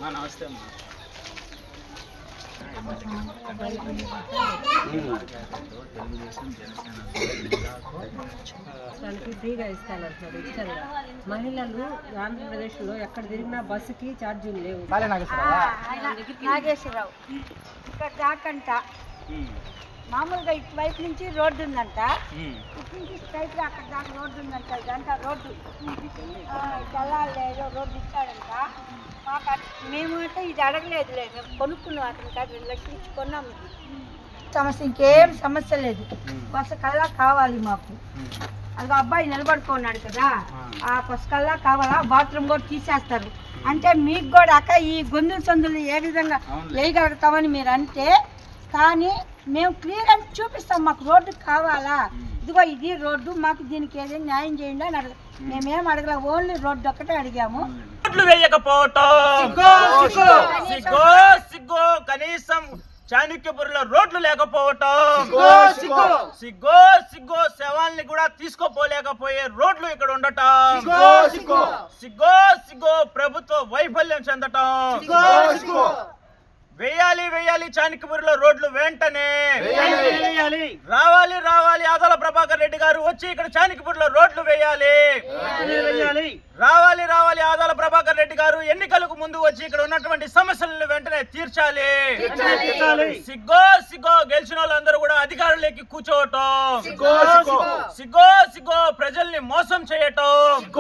నమస్తే అమ్మా తెలుగుదేశం జనసేన దానికి ఫ్రీగా ఇస్తానంటున్నాడు ఇచ్చారు మహిళలు ఆంధ్రప్రదేశ్లో ఎక్కడ తిరిగినా బస్సుకి ఛార్జీలు లేవు నాగేశ్వరరావు ఇక్కడ దాకంట మామూలుగా ఇటువైపు నుంచి రోడ్డు ఉందంట ఇటు నుంచి స్ట్రైట్ గా అక్కడ దాకా రోడ్డు ఉందంట ఇదంతా రోడ్డు ఆ, ఇటు వెళ్ళాలి లేదు రోడ్డు ఇచ్చాడంట మాకు అట్- మేము అంటే ఇది అడగలేదు లేదు మేము కొనుక్కున్నాం అతని కాడ రెండు లక్షలు ఇచ్చి కొన్నాము ఇది సమస్య ఇంకేం సమస్య లేదు కొసకల్లా కావాలి మాకు అది అబ్బాయి నిలబడుకున్నాడు కదా ఆ కొసకల్లా కావాలా బాత్రూమ్ కూడా తీసేస్తారు అంటే మీకు కూడా అక్క ఈ గొంతులు సందులు ఏ విధంగా వేయగలుగుతామని మీరు అంటే కానీ మేము క్లియర్ అని చూపిస్తాం మాకు రోడ్డు కావాలా ఇదిగో ఇది రోడ్డు మాకు దీనికి ఏదైనా న్యాయం చేయండి అని అడగ మేమేం అడగలే ఓన్లీ రోడ్డు ఒక్కటే అడిగాము రోడ్లు వేయకపోవటం సిగ్గో సిగ్గో కనీసం చాణక్యపురిలో రోడ్లు లేకపోవటం సిగ్గో సిగ్గో శవాల్ని కూడా తీసుకోపోలేకపోయే రోడ్లు ఇక్కడ ఉండటం సిగ్గో సిగ్గో ప్రభుత్వ వైఫల్యం చెందటం వేయాలి వేయాలి చాణక్యపురిలో రోడ్లు వెంటనే రావాలి రావాలి ఆదాల ప్రభాకర్ రెడ్డి గారు వచ్చి ఇక్కడ చాణక్యపురిలో రోడ్లు వేయాలి రావాలి రావాలి ఆదాల ప్రభాకర్ రెడ్డి గారు ఎన్నికలకు ముందు వచ్చి ఇక్కడ ఉన్నటువంటి సమస్యలను వెంటనే తీర్చాలి సిగ్గో సిగ్గో గెలిచిన వాళ్ళందరూ కూడా అధికారులకి కూర్చోవటం సిగ్గో సిగ్గో ప్రజల్ని మోసం చేయటం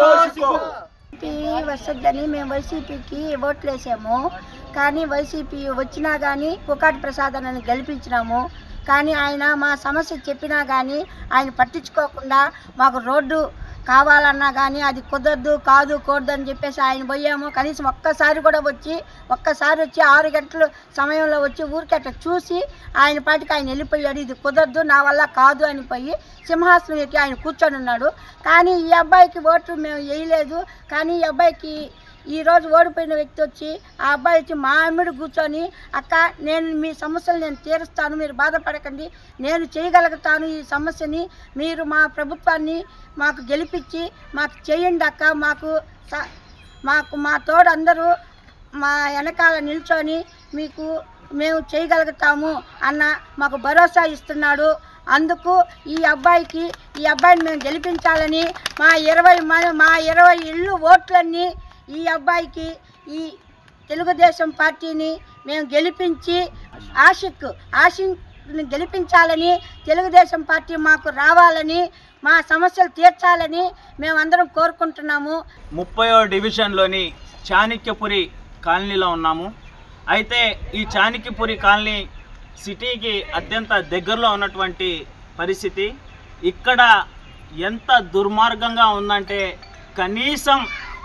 వైసీపీ వస్తుందని మేము వైసీపీకి ఓట్లు వేసాము కానీ వైసీపీ వచ్చినా కానీ పుకాటి ప్రసాద్ అని గెలిపించినాము కానీ ఆయన మా సమస్య చెప్పినా కానీ ఆయన పట్టించుకోకుండా మాకు రోడ్డు కావాలన్నా కానీ అది కుదరదు కాదు కూడదు అని చెప్పేసి ఆయన పోయాము కనీసం ఒక్కసారి కూడా వచ్చి ఒక్కసారి వచ్చి ఆరు గంటల సమయంలో వచ్చి ఊరికి అట్లా చూసి ఆయన పాటికి ఆయన వెళ్ళిపోయాడు ఇది కుదరదు నా వల్ల కాదు అని పోయి సింహాసనం ఎక్కి ఆయన కూర్చొని ఉన్నాడు కానీ ఈ అబ్బాయికి ఓటు మేము వేయలేదు కానీ ఈ అబ్బాయికి ఈ రోజు ఓడిపోయిన వ్యక్తి వచ్చి ఆ అబ్బాయి వచ్చి మా అమ్మిడి కూర్చొని అక్క నేను మీ సమస్యలు నేను తీరుస్తాను మీరు బాధపడకండి నేను చేయగలుగుతాను ఈ సమస్యని మీరు మా ప్రభుత్వాన్ని మాకు గెలిపించి మాకు చేయండి అక్క మాకు స- మాకు మా తోడు అందరూ మా వెనకాల నిల్చొని మీకు మేము చేయగలుగుతాము అన్న మాకు భరోసా ఇస్తున్నాడు అందుకు ఈ అబ్బాయికి ఈ అబ్బాయిని మేము గెలిపించాలని మా ఇరవై మ- మా ఇరవై ఇళ్ళు ఓట్లన్నీ ఈ అబ్బాయికి ఈ తెలుగుదేశం పార్టీని మేము గెలిపించి ఆషిక్ ఆషిక్ని గెలిపించాలని తెలుగుదేశం పార్టీ మాకు రావాలని మా సమస్యలు తీర్చాలని మేమందరం కోరుకుంటున్నాము ముప్పయో డివిజన్లోని చాణక్యపురి కాలనీలో ఉన్నాము అయితే ఈ చాణక్యపురి కాలనీ సిటీకి అత్యంత దగ్గరలో ఉన్నటువంటి పరిస్థితి ఇక్కడ ఎంత దుర్మార్గంగా ఉందంటే కనీసం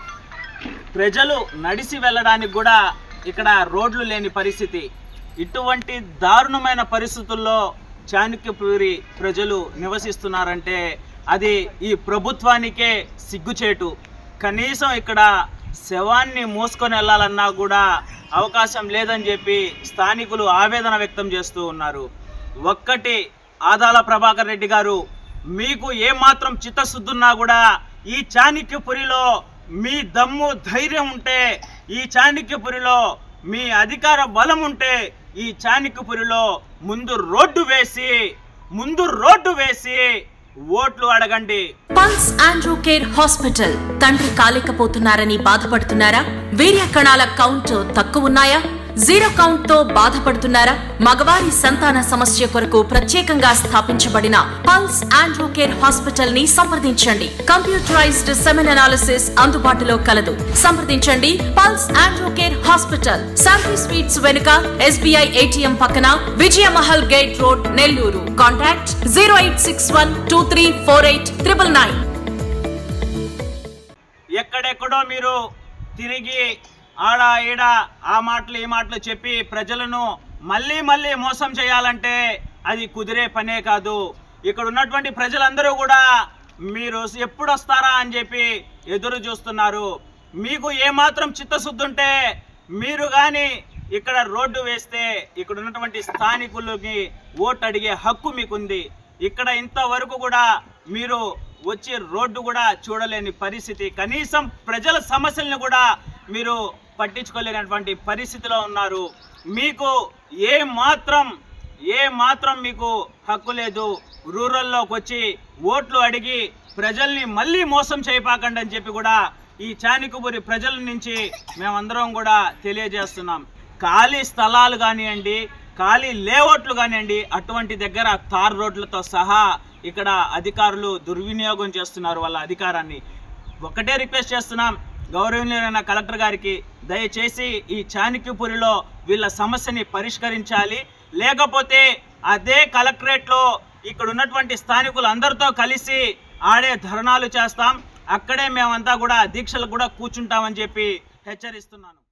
ప్రజలు నడిచి వెళ్ళడానికి కూడా ఇక్కడ రోడ్లు లేని పరిస్థితి ఇటువంటి దారుణమైన పరిస్థితుల్లో చాణక్యపురి ప్రజలు నివసిస్తున్నారంటే అది ఈ ప్రభుత్వానికే సిగ్గుచేటు కనీసం ఇక్కడ శవాన్ని మోసుకొని వెళ్ళాలన్నా కూడా అవకాశం లేదని చెప్పి స్థానికులు ఆవేదన వ్యక్తం చేస్తూ ఉన్నారు ఒక్కటి ఆదాల ప్రభాకర్ రెడ్డి గారు మీకు ఏమాత్రం చిత్తశుద్ధున్నా కూడా ఈ చాణక్యపురిలో మీ దమ్ము ధైర్యం ఉంటే ఈ చాణక్యపురిలో మీ అధికార బలం ఉంటే ఈ చాణక్యపురిలో ముందు రోడ్డు వేసి ముందు రోడ్డు వేసి ఓట్లు అడగండి పల్స్ ఆండ్రూ కేర్ హాస్పిటల్ తండ్రి కాలేకపోతున్నారని బాధపడుతున్నారా వీర్య కణాల కౌంట్ తక్కువ ఉన్నాయా జీరో కౌంట్ తో బాధపడుతున్నారా మగవారి సంతాన సమస్య కొరకు ప్రత్యేకంగా స్థాపించబడిన పల్స్ ఆండ్రూ కేర్ హాస్పిటల్ ని సంప్రదించండి కంప్యూటరైజ్డ్ సెమెన్ అనాలిసిస్ అందుబాటులో కలదు సంప్రదించండి pulse Andrew care hospital Shanti sweets వెనుక ఎస్బీఐ ఏటీఎం పక్కన Vijayamahal gate road Nellore contact zero eight six one two three four eight triple nine ఎక్కడెక్కడో మీరు తిరిగి ఆడ ఈడ ఆ మాటలు ఈ మాటలు చెప్పి ప్రజలను మళ్ళీ మళ్ళీ మోసం చేయాలంటే అది కుదిరే పనే కాదు ఇక్కడ ఉన్నటువంటి ప్రజలందరూ కూడా మీరు ఎప్పుడు వస్తారా అని చెప్పి ఎదురు చూస్తున్నారు మీకు ఏమాత్రం చిత్తశుద్ధి ఉంటే మీరు కానీ ఇక్కడ రోడ్డు వేస్తే ఇక్కడ ఉన్నటువంటి స్థానికులకి ఓటు అడిగే హక్కు మీకుంది ఇక్కడ ఇంతవరకు కూడా మీరు వచ్చి రోడ్డు కూడా చూడలేని పరిస్థితి కనీసం ప్రజల సమస్యలను కూడా మీరు పట్టించుకోలేనటువంటి పరిస్థితిలో ఉన్నారు మీకు ఏ మాత్రం ఏ మాత్రం మీకు హక్కు లేదు రూరల్లోకి వచ్చి ఓట్లు అడిగి ప్రజల్ని మళ్ళీ మోసం చేయపాకండి అని చెప్పి కూడా ఈ చానికపురి ప్రజల నుంచి మేమందరం కూడా తెలియజేస్తున్నాం ఖాళీ స్థలాలు కానివ్వండి ఖాళీ లేఅవుట్లు కానివ్వండి అటువంటి దగ్గర తార్ రోడ్లతో సహా ఇక్కడ అధికారులు దుర్వినియోగం చేస్తున్నారు వాళ్ళ అధికారాన్ని ఒకటే రిక్వెస్ట్ చేస్తున్నాం గౌరవనీయులైన కలెక్టర్ గారికి దయచేసి ఈ చాణక్యపురిలో వీళ్ళ సమస్యని పరిష్కరించాలి లేకపోతే అదే కలెక్టరేట్లో ఇక్కడ ఉన్నటువంటి స్థానికులు అందరితో కలిసి ఆడే ధర్నాలు చేస్తాం అక్కడే మేమంతా కూడా దీక్షలు కూడా కూర్చుంటామని చెప్పి హెచ్చరిస్తున్నాను